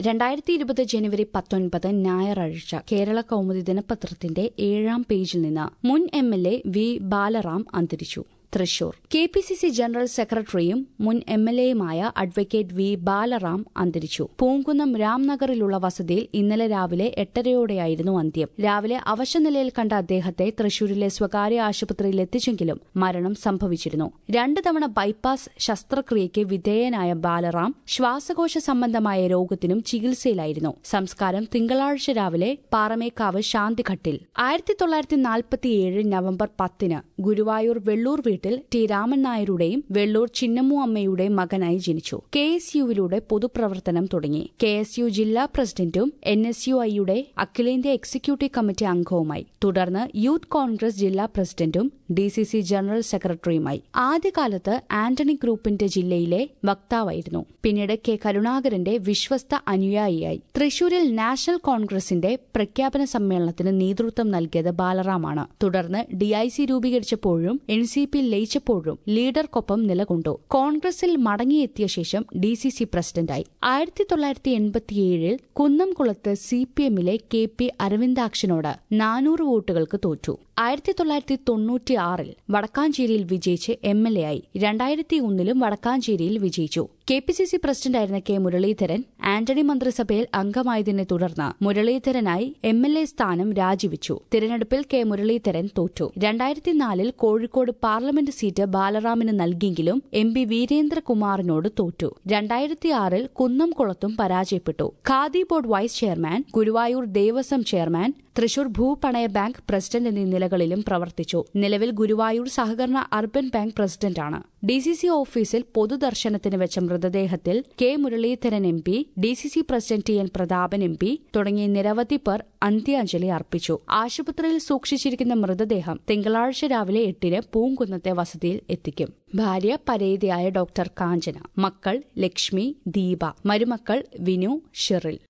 രണ്ടായിരത്തി ഇരുപത് ജനുവരി പത്തൊൻപത് ഞായറാഴ്ച കേരള കൗമുദി ദിനപത്രത്തിന്റെ ഏഴാം പേജിൽ നിന്ന് മുൻ M L A V Balaram അന്തരിച്ചു Thrissur K P C C general സെക്രട്ടറിയും മുൻ എം എൽ എയുമായ അഡ്വക്കേറ്റ് വി ബാലറാം അന്തരിച്ചു പൂങ്കുന്നം രാംനഗറിലുള്ള വസതിയിൽ ഇന്നലെ രാവിലെ എട്ടരയോടെയായിരുന്നു അന്ത്യം രാവിലെ അവശനിലയിൽ കണ്ട അദ്ദേഹത്തെ തൃശൂരിലെ സ്വകാര്യ ആശുപത്രിയിൽ എത്തിച്ചെങ്കിലും മരണം സംഭവിച്ചിരുന്നു രണ്ട് തവണ ബൈപ്പാസ് ശസ്ത്രക്രിയയ്ക്ക് വിധേയനായ ബാലറാം ശ്വാസകോശ സംബന്ധമായ രോഗത്തിനും ചികിത്സയിലായിരുന്നു സംസ്കാരം തിങ്കളാഴ്ച രാവിലെ പാറമേക്കാവ് ശാന്തിഘട്ടിൽ ആയിരത്തി തൊള്ളായിരത്തി നാൽപ്പത്തിയേഴ് നവംബർ പത്തിന് ഗുരുവായൂർ വെള്ളൂർ വീട്ടിൽ ടി രാമൻ നായരുടെയും വെള്ളൂർ ചിന്നമ്മു അമ്മയുടെയും മകനായി ജനിച്ചു കെ എസ് യുവിലൂടെ പൊതുപ്രവർത്തനം തുടങ്ങി കെ എസ് യു ജില്ലാ പ്രസിഡന്റും എൻ എസ് യു ഐയുടെ അഖിലേന്ത്യാ എക്സിക്യൂട്ടീവ് കമ്മിറ്റി അംഗവുമായി തുടർന്ന് യൂത്ത് കോൺഗ്രസ് ജില്ലാ പ്രസിഡന്റും ഡി സി സി ജനറൽ സെക്രട്ടറിയുമായി ആദ്യകാലത്ത് ആന്റണി ഗ്രൂപ്പിന്റെ ജില്ലയിലെ വക്താവായിരുന്നു പിന്നീട് കെ കരുണാകരന്റെ വിശ്വസ്ത അനുയായിയായി തൃശൂരിൽ നാഷണൽ കോൺഗ്രസിന്റെ പ്രഖ്യാപന സമ്മേളനത്തിന് നേതൃത്വം നൽകിയത് ബാലറാമാണ് തുടർന്ന് ഡിഐസി രൂപീകരിച്ചപ്പോഴും എൻ സി പി ലയിച്ചപ്പോഴും ലീഡർക്കൊപ്പം നിലകൊണ്ടു കോൺഗ്രസിൽ മടങ്ങിയെത്തിയ ശേഷം ഡി സി സി പ്രസിഡന്റായി ആയിരത്തി തൊള്ളായിരത്തി എൺപത്തിയേഴിൽ കുന്നംകുളത്ത് സി പി എമ്മിലെ കെ പി അരവിന്ദാക്ഷനോട് നാനൂറ് വോട്ടുകൾക്ക് തോറ്റു ആയിരത്തി തൊള്ളായിരത്തി തൊണ്ണൂറ്റിയാറിൽ വടക്കാഞ്ചേരിയിൽ വിജയിച്ച് എം എൽ എ ആയി രണ്ടായിരത്തി ഒന്നിലും വടക്കാഞ്ചേരിയിൽ വിജയിച്ചു കെ പി സി സി പ്രസിഡന്റായിരുന്ന കെ മുരളീധരൻ ആന്റണി മന്ത്രിസഭയിൽ അംഗമായതിനെ തുടർന്ന് മുരളീധരനായി എം എൽ എ സ്ഥാനം രാജിവെച്ചു തിരഞ്ഞെടുപ്പിൽ കെ മുരളീധരൻ തോറ്റു രണ്ടായിരത്തിനാലിൽ കോഴിക്കോട് പാർലമെന്റ് സീറ്റ് ബാലറാമിന് നൽകിയെങ്കിലും എം പി വീരേന്ദ്രകുമാറിനോട് തോറ്റു രണ്ടായിരത്തിയാറിൽ കുന്നംകുളത്തും പരാജയപ്പെട്ടു Khadi board vice chairman Guruvayur Devaswom chairman Thrissur ഭൂപണയ ബാങ്ക് പ്രസിഡന്റ് എന്നീ നിലകളിലും പ്രവർത്തിച്ചു നിലവിൽ ഗുരുവായൂർ സഹകരണ അർബൻ ബാങ്ക് പ്രസിഡന്റാണ് ഡി സി സി ഓഫീസിൽ പൊതുദർശനത്തിന് വെച്ച മൃതദേഹത്തിൽ K Muraleedharan M P D C C president T N Prathapan M P തുടങ്ങിയ നിരവധി പേർ അന്ത്യാഞ്ജലി അർപ്പിച്ചു ആശുപത്രിയിൽ സൂക്ഷിച്ചിരിക്കുന്ന മൃതദേഹം തിങ്കളാഴ്ച രാവിലെ എട്ടിന് പൂങ്കുന്നത്തെ വസതിയിൽ എത്തിക്കും ഭാര്യ പരേതയായ ഡോക്ടർ കാഞ്ചന മക്കൾ ലക്ഷ്മി ദീപ മരുമക്കൾ വിനു ഷെറിൽ